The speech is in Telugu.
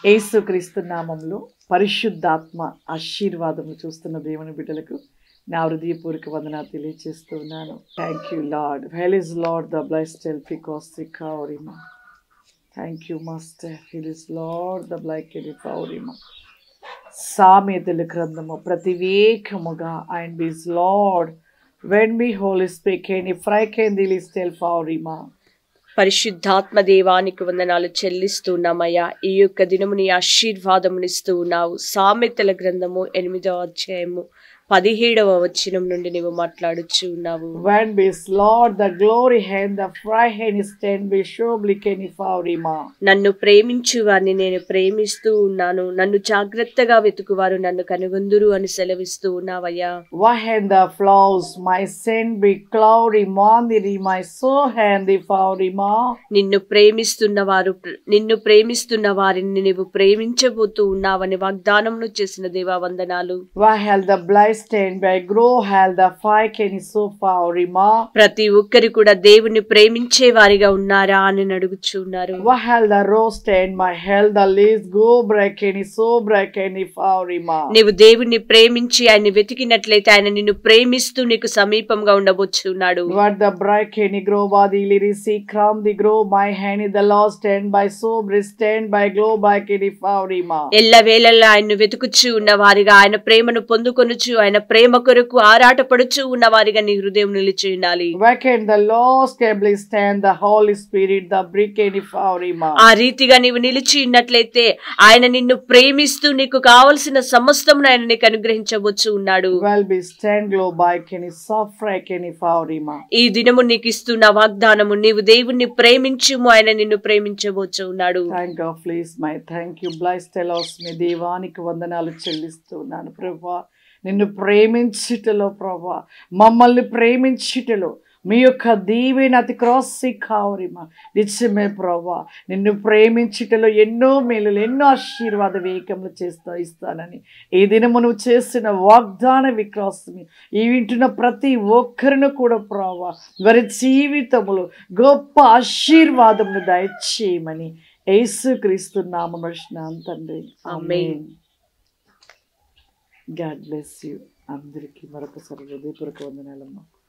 యేసుక్రీస్తు నామంలో పరిశుద్ధాత్మ ఆశీర్వాదము చూస్తున్న దేవుని బిడ్డలకు నా హృదయపూర్వక వందన తెలియజేస్తున్నాను thank you lord well is lord the blessed ఎల్ఫికాస్ రికవరిమా thank you master hill is lord the బ్లైక్ రికవరిమా సామెతల గ్రంథము ప్రతివేకముగా అండ్ బిస్ lord when be holy speak any fry can దిల్ స్టెల్ ఫౌరిమా పరిశుద్ధాత్మ దేవానికి వందనాలు చెల్లిస్తున్నామయ్యా ఈ యొక్క దినముని ఆశీర్వాదమునిస్తూ ఉన్నావు సామెతల గ్రంథము ఎనిమిదవ అధ్యాయము పదిహేడవ వచనం నుండి నీవు మాట్లాడుచు ఉన్నావు When bis Lord the glory hand the fry hand stand be surely can faurima. నన్ను ప్రేమించు వారిని నేను ప్రేమిస్తూ ఉన్నాను నన్ను జాగ్రత్తగా వెతుకువారు నన్ను కనుగొందురు అని సెలవిస్తూ ఉన్నావయ్యా Why hand the flowers my sin be cloudy mandiri my soul hand the faurima. నిన్ను ప్రేమిస్తున్న వారు నిన్ను ప్రేమిస్తున్న వారిని నీవు ప్రేమించబోతూ ఉన్నావని వాగ్దానమును చేసిన దేవా వందనాలు Why held the blind stand by grow held the fire can so faurima. ప్రతి ఒక్కరి కూడా దేవుని ప్రేమించే వారిగా ఉన్నారా అని అడుగుచున్నారు Why held the rose stand my held the leaves go break any so break any faurima. నీవు దేవుణ్ణి ప్రేమించి ఆయన్ని వెతికినట్లయితే ఆయన నిన్ను ప్రేమిస్తూ నీకు సమీపంగా ఉండబోచున్నాడు What the bright any grow body lirisi cram the grow my hand the lost stand by so stand by glow by any faurima. ఎల్ల వేళల్లో ఆయన్ను వెతుకుచూ ఉన్న వారిగా ఆయన ప్రేమను పొందుకొనుచు ఆయన ప్రేమ కొరకు ఆరాటపడుచు ఉన్న వారిగా నీ హృదయం నిలిచి ఉండాలి Why can the lost cably stand the Holy Spirit, the brick any faurima? ఆ రీతిగా నీవు నిలిచి ఉన్నట్లయితే ఆయన నిన్ను ప్రేమిస్తూ నీకు కావలసిన సమస్తమును ఆయన నీకు అనుగ్రహించవచ్చు ఉన్నాడు Well be stand glow by any soft rack any faurima. ఈ దినము నీకు ఇస్తున్న వాగ్దానము నీవు దేవుణ్ణి ప్రేమించుము ఆయన నిన్ను ప్రేమించవచ్చు ఉన్నాడు Thank God, please, my thank you. Bless telos మీ దేవానికి వందనాలు చెల్లిస్తున్నాను ప్రభా నిన్ను ప్రేమించుటలో ప్రభా మమ్మల్ని ప్రేమించుటలో మీ యొక్క దీవెన అతి క్రాస్ కావరిమా నిత్యమే ప్రభా నిన్ను ప్రేమించుటలో ఎన్నో మేలులు ఎన్నో ఆశీర్వాద వేకములు చేస్తా ఇస్తానని ఈ దినము నువ్వు చేసిన వాగ్దాన విక్రాసమి ఈ వింటున్న ప్రతి ఒక్కరిని కూడా ప్రభా వారి జీవితములో గొప్ప ఆశీర్వాదమును దయచేయమని యేసుక్రీస్తు నామం తండ్రి ఆమేన్. గాడ్ బ్లెస్ యూ అందరికీ మరొకసారి హృదయపూర్వక వందనాలమ్మా